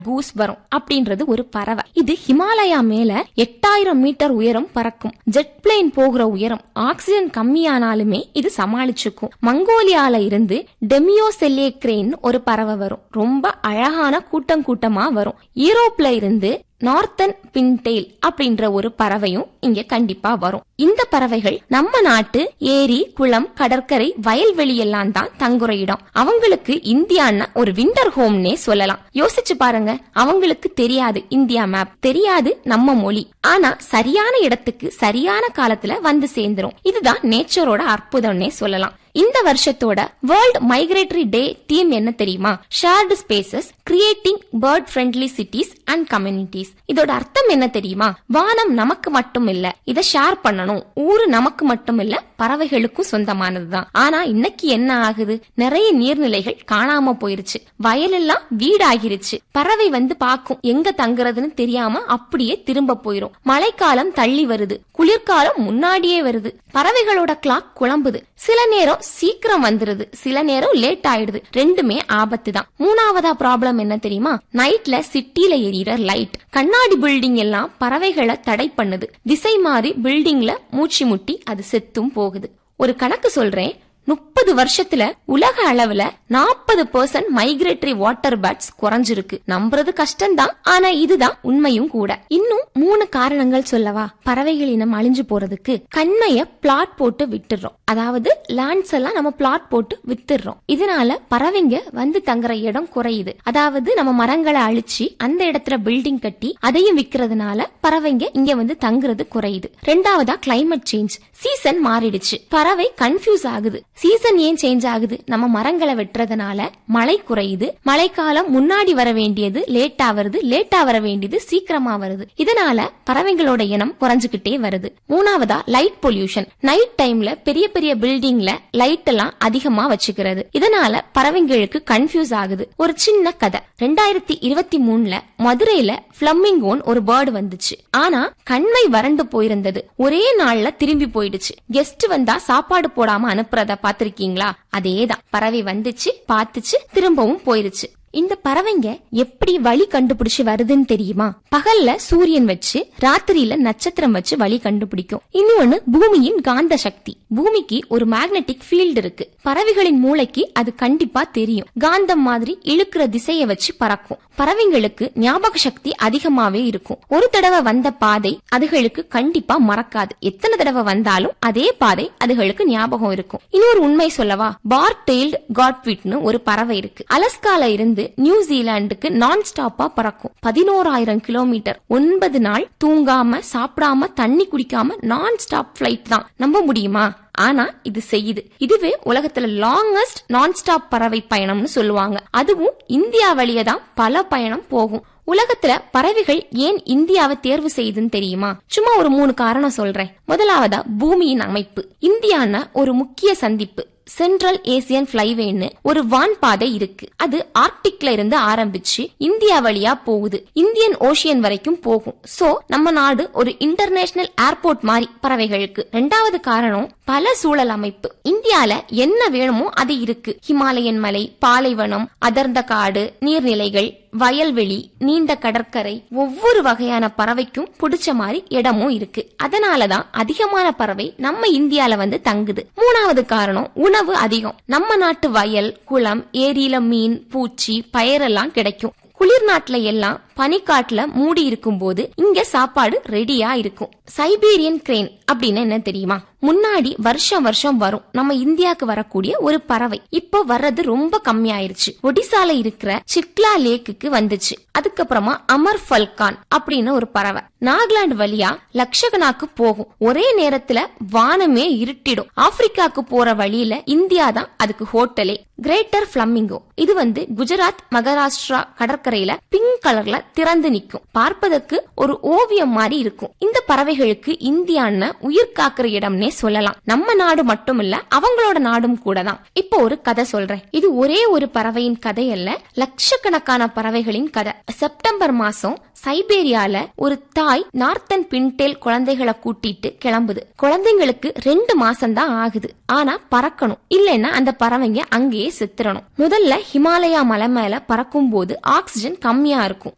goose வரும் அப்படின்றது ஒரு பறவை இது ஹிமாலயா மேல எட்டாயிரம் மீட்டர் உயரம் பறக்கும் ஜெட் பிளேன் போகிற உயரம் ஆக்சிஜன் கம்மியானாலுமே இது சமாளிச்சுக்கும் மங்கோலியால இருந்து டெமியோசெல்லேக்ரேன் ஒரு பறவை வரும் ரொம்ப அழகான கூட்டம் கூட்டமா வரும் யூரோப்ல இருந்து நார்த்தன் பின்டெயில் அப்படின்ற ஒரு பறவையும் இங்க கண்டிப்பா வரும் இந்த பறவைகள் நம்ம நாட்டு ஏரி குளம் கடற்கரை வயல்வெளி எல்லாம் தான் தங்குற இடம் அவங்களுக்கு இந்தியான்னா ஒரு விண்டர் ஹோம்னே சொல்லலாம் யோசிச்சு பாருங்க அவங்களுக்கு தெரியாது இந்தியா மேப் தெரியாது நம்ம மொழி ஆனா சரியான இடத்துக்கு சரியான காலத்துல வந்து சேர்ந்துரும் இதுதான் நேச்சரோட அற்புதம்னே சொல்லலாம் இந்த வருஷத்தோட வேர்ல்ட் மைக்ரேட்டரி டே தீம் என்ன தெரியுமா shared spaces creating bird friendly cities and communities இதோட அர்த்தம் என்ன தெரியுமா வானம் நமக்கு மட்டும் இல்ல இத ஷேர் பண்ணணும் ஊரு நமக்கு மட்டும் இல்ல பறவைகளுக்கும் சொந்தமானதுதான் ஆனா இன்னைக்கு என்ன ஆகுது நிறைய நீர்நிலைகள் காணாம போயிருச்சு வயலெல்லாம் வீடாகிருச்சு பறவை வந்து பாக்கும் எங்க தங்குறதுன்னு தெரியாம அப்படியே திரும்ப போயிரும் மழைக்காலம் தள்ளி வருது குளிர்காலம் முன்னாடியே வருது பறவைகளோட கிளாக் குழம்புது சில நேரம் சீக்கிரம் வந்துருது சில நேரம் லேட் ஆயிடுது ரெண்டுமே ஆபத்து தான் மூணாவதா ப்ராப்ளம் என்ன தெரியுமா நைட்ல சிட்டில எரியற லைட் கண்ணாடி பில்டிங் எல்லாம் பறவைகளை தடை பண்ணுது திசை மாறி பில்டிங்ல மூச்சு முட்டி அது செத்தும் போகுது ஒரு கணக்கு சொல்றேன் முப்பது வருஷத்துல உலக அளவுல நாற்பது பெர்சன்ட் மைக்ரேட்டரி வாட்டர் பேட்ஸ் குறைஞ்சிருக்கு நம்புறது கஷ்டம்தான் ஆனா இதுதான் உண்மையும் கூட இன்னும் மூணு காரணங்கள் சொல்லவா பறவைகள் இனம் அழிஞ்சு போறதுக்கு கண்மைய பிளாட் போட்டு விட்டுறோம் அதாவது லேண்ட்ஸ் எல்லாம் நம்ம பிளாட் போட்டு வித்துடுறோம் இதனால பறவைங்க வந்து தங்குற இடம் குறையுது அதாவது நம்ம மரங்களை அழிச்சு அந்த இடத்துல பில்டிங் கட்டி அதையும் விக்கிறதுனால பறவைங்க இங்க வந்து தங்குறது குறையுது ரெண்டாவதா கிளைமேட் சேஞ்ச் சீசன் மாறிடுச்சு பறவை கன்ஃபியூஸ் ஆகுது சீசன் ஏன் சேஞ்ச் ஆகுது நம்ம மரங்களை வெட்டுறதுனால மழை குறையுது மழைக்காலம் முன்னாடி வர வேண்டியது லேட்டா வருது லேட்டா வர வேண்டியது சீக்கிரமா வருது இதனால பறவைங்களோட இனம் குறைஞ்சுகிட்டே வருது மூணாவதா லைட் பொல்யூஷன் நைட் டைம்ல பெரிய பெரிய பில்டிங்ல லைட் எல்லாம் அதிகமா வச்சுக்கிறது இதனால பறவைங்களுக்கு கன்ஃபியூஸ் ஆகுது ஒரு சின்ன கதை ரெண்டாயிரத்தி இருபத்தி மூணுல மதுரையில பிளம்மிங்கோன் ஒரு பேர்டு வந்துச்சு ஆனா கண்மை வறண்டு போயிருந்தது ஒரே நாள்ல திரும்பி போயிடுச்சு கெஸ்ட் வந்தா சாப்பாடு போடாம அனுப்புறத பாத்திருக்கீங்களா அதேதான் பறவை வந்துச்சு பாத்துச்சு திரும்பவும் போயிருச்சு இந்த பறவைங்க எப்படி வழி கண்டுபிடிச்சு வருதுன்னு தெரியுமா பகல்ல சூரியன் வச்சு ராத்திரியில நட்சத்திரம் வச்சு வழி கண்டுபிடிக்கும் இன்னொன்னு பூமியின் காந்த சக்தி பூமிக்கு ஒரு மேக்னெட்டிக் ஃபீல்டு இருக்கு பறவைகளின் மூளைக்கு அது கண்டிப்பா தெரியும் காந்தம் மாதிரி இழுக்கிற திசையை வச்சு பறக்கும் பறவைங்களுக்கு ஞாபக சக்தி அதிகமாவே இருக்கும் ஒரு தடவை வந்த பாதை அதுகளுக்கு கண்டிப்பா மறக்காது எத்தனை தடவை வந்தாலும் அதே பாதை அதுகளுக்கு ஞாபகம் இருக்கும் இன்னொரு உண்மை சொல்லவா பார் டெய்ல்டு காட்விட்னு ஒரு பறவை இருக்கு அலஸ்கால இருந்து நியூசிலாந்துக்கு நான் ஸ்டாப்பா பறக்கும் பதினோராயிரம் கிலோமீட்டர் ஒன்பது நாள் தூங்காம சாப்பிடாம தண்ணி குடிக்காம நான் ஸ்டாப் பிளைட் தான் நம்ப முடியுமா ஆனா இது செய்யுது இதுவே உலகத்துல லாங்கஸ்ட் நான் ஸ்டாப் பறவை பயணம்னு சொல்லுவாங்க அதுவும் இந்தியா வழியே தான் பல பயணம் போகும் உலகத்துல பறவைகள் ஏன் இந்தியாவை தேர்வு செய்யுதுன்னு தெரியுமா சும்மா ஒரு மூணு காரணம் சொல்றேன் முதலாவதா பூமியின் அமைப்பு இந்தியான்னா ஒரு முக்கிய சந்திப்பு சென்ட்ரல் ஏசியன் பிளைவேன்னு ஒரு வான் பாதை இருக்கு அது ஆர்டிக்ல இருந்து ஆரம்பிச்சு இந்தியா வழியா போகுது இந்தியன் ஓஷியன் வரைக்கும் போகும் சோ நம்ம நாடு ஒரு இன்டர்நேஷனல் ஏர்போர்ட் மாதிரி பறவைகளுக்கு ரெண்டாவது காரணம் பல சூழல் அமைப்பு இந்தியால என்ன வேணுமோ அது இருக்கு ஹிமாலயன் மலை பாலைவனம் அடர்ந்த காடு நீர்நிலைகள் வயல்வெளி நீண்ட கடற்கரை ஒவ்வொரு வகையான பறவைக்கும் பிடிச்ச மாதிரி இடமும் இருக்கு அதனாலதான் அதிகமான பறவை நம்ம இந்தியால வந்து தங்குது மூணாவது காரணம் உணவு அதிகம் நம்ம நாட்டு வயல் குளம் ஏரியில மீன் பூச்சி பயரெல்லாம் கிடைக்கும் குளிர் நாட்டுல எல்லாம் பனிக்காட்டுல மூடி இருக்கும் போது இங்க சாப்பாடு ரெடியா இருக்கும் சைபீரியன் கிரேன் அப்படின்னு என்ன தெரியுமா முன்னாடி வருஷம் வருஷம் வரும் நம்ம இந்தியாவுக்கு வரக்கூடிய ஒரு பறவை இப்போ வர்றது ரொம்ப கம்மியாயிருச்சு ஒடிசால இருக்கிற சிக்லா லேக்குக்கு வந்துச்சு அதுக்கப்புறமா அமர் ஃபல்கான் அப்படின்னு ஒரு பறவை நாகாலாந்து வழியா லட்சகனாக்கு போகும் ஒரே நேரத்துல வானமே இருட்டிடும் ஆப்பிரிக்காக்கு போற வழியில இந்தியா தான் அதுக்கு ஹோட்டலே கிரேட்டர் பிளம்மிங்கோ இது வந்து குஜராத் மகாராஷ்டிரா கடற்கரையில பிங்க் கலர்ல திறந்து நிக்கும் பார்ப்பதற்கு ஒரு ஓவியம் மாதிரி இருக்கும் இந்த பறவைகளுக்கு இந்தியான்னு உயிர் காக்குற இடம்னே சொல்லலாம் நம்ம நாடு மட்டும் இல்ல அவங்களோட நாடும் கூட தான் இப்போ ஒரு கதை சொல்றேன் இது ஒரே ஒரு பறவையின் கதை அல்ல லட்சக்கணக்கான பறவைகளின் கதை செப்டம்பர் மாசம் சைபேரியால ஒரு தாய் நார்த்தன் பின்டேல் குழந்தைகளை கூட்டிட்டு கிளம்புது குழந்தைங்களுக்கு ரெண்டு மாசம் தான் ஆகுது ஆனா பறக்கணும் இல்லைன்னா அந்த பறவைங்க அங்கேயே செத்துறணும் முதல்ல ஹிமாலயா மலை மேல பறக்கும் போது ஆக்சிஜன் கம்மியா இருக்கும்